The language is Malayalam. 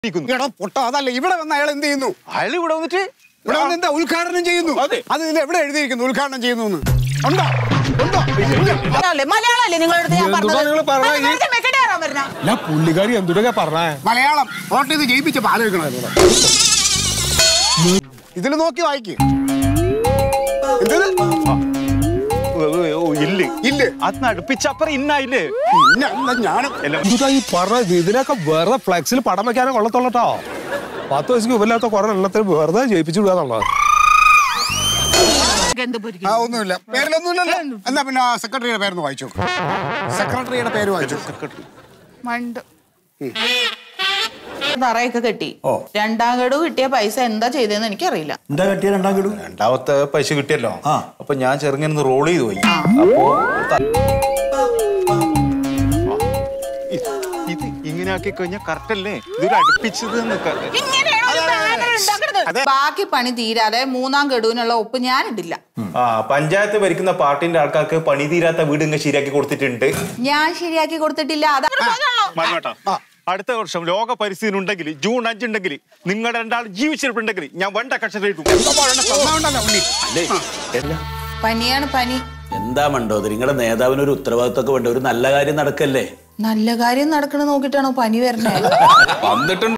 ഇരിക്കുന്നു. എടാ പൊട്ട അതല്ല ഇവിടെ വന്ന അയാൾ എന്ത് ചെയ്യുന്നു അയാൾ ഇവിടെ വന്നിട്ട് ഇവിടെ വന്ന് എന്താ ഉദ്ഘാടനം ചെയ്യുന്നു അതെ. അത് ഇത് എവിടെ എഴുതിയിരിക്കുന്നു ഉദ്ഘാടനം ചെയ്യുന്നു എന്ന് ഉണ്ടോ ഉണ്ടോ മലയാളല്ലേ മലയാളല്ലേ നിങ്ങളുടെ അടുത്ത് ഞാൻ എന്തുവാ പറഞ്ഞത് നിങ്ങള് പറഞ്ഞത്? അത് വെറുതെ മെക്കടി കയറാൻ വരുന്ന അല്ല പുള്ളിക്കാരി എന്തുടൊക്കെ പറഞ്ഞേ മലയാളം വോട്ട് ചെയ്ത് ജയിപ്പിച്ചപ്പോ ആലോചിക്കണമായിരുന്നു ഇതിൽ നോക്കി വായിക്ക് എന്തത് ഓ, ഓ, ഓ, ഇല്ല് ഇല്ല് അത് അടുപ്പിച്ചപ്പുറം ഇന്നായില്ലേ പിന്നെ എന്താ ഞാനും എല്ലാം എന്തുട്ടാ ഈ പറഞ്ഞത് ഇതിനൊക്കെ വെറുതെ ഫ്ലെക്സിൽ പടം വെക്കാനേ കൊള്ളത്തുള്ളട്ടോ പത്ത് വയസ്സിന് ഉപരില്ലാത്ത കുറെ എണ്ണത്തിന് വെറുതെ ജയിപ്പിച്ചു വിടുക എന്നുള്ളത് എന്ത് പൊരിക്കും ആ ഒന്നുമില്ല പേരിലൊന്നുമില്ലല്ലോ എന്നാ പിന്നെ സെക്രട്ടറിയുടെ പേരൊന്ന് വായിച്ചു നോക്ക് സെക്രട്ടറിയുടെ പേര് വായിച്ചു നോക്ക്. മണ്ട് തറയൊക്കെ കെട്ടി ഓ. രണ്ടാം ഗഡു കിട്ടിയ പൈസ എന്താ ചെയ്തതെന്ന് എനിക്കറിയില്ല എന്താ കെട്ടിയ രണ്ടാം കിടു രണ്ടാമത്തെ പൈസ കിട്ടിയല്ലോ ആ. അപ്പൊ ഞാൻ ചെറുങ്ങനെ റോൾ ചെയ്ത് പോയി അപ്പോ ത- ഇത് ഇത് ഇങ്ങനെ ആക്കി കഴിഞ്ഞാൽ കറക്റ്റ് അല്ലേ ഇതൊരു അടുപ്പിച്ചത് എന്ന് ക- ഇങ്ങനെയാണോ ഒരു banner ഉണ്ടാക്കണത്? ബാക്കി പണി തീരാതെ മൂന്നാം ഗഡുവിനുള്ള ഒപ്പ് ഞാൻ ഇടില്ല ആ പഞ്ചായത്ത് ഭരിക്കുന്ന പാർട്ടിന്റെ ആൾക്കാർക്ക് പണി തീരാത്ത വീട് ഇങ്ങ് ശരിയാക്കി കൊടുത്തിട്ടുണ്ട് ഞാൻ ശരിയാക്കി കൊടുത്തിട്ടില്ല അതാ മരണോട്ടാ. അടുത്ത വർഷം ലോക പരിസ്ഥിതി ഉണ്ടെങ്കിൽ ജൂൺ അഞ്ചുണ്ടെങ്കിൽ നിങ്ങളുടെ രണ്ടാൾ ജീവിച്ചിരിപ്പുണ്ടെങ്കിൽ ഞാൻ വണ്ട കക്ഷര ഇട്ടു എന്തോ പറയണ തന്നോണ്ടല്ലോ ഉണ്ണി പനിയാണ് പനി എന്താ മണ്ടോദരി നിങ്ങളുടെ നേതാവിന് ഒരു ഉത്തരവാദിത്തമൊക്കെ വേണ്ട ഒരു നല്ല കാര്യം നടക്കല്ലേ നല്ല കാര്യം നടക്കണ നോക്കിട്ടാണോ പനി വരണേ വന്നിട്ടുണ്ട്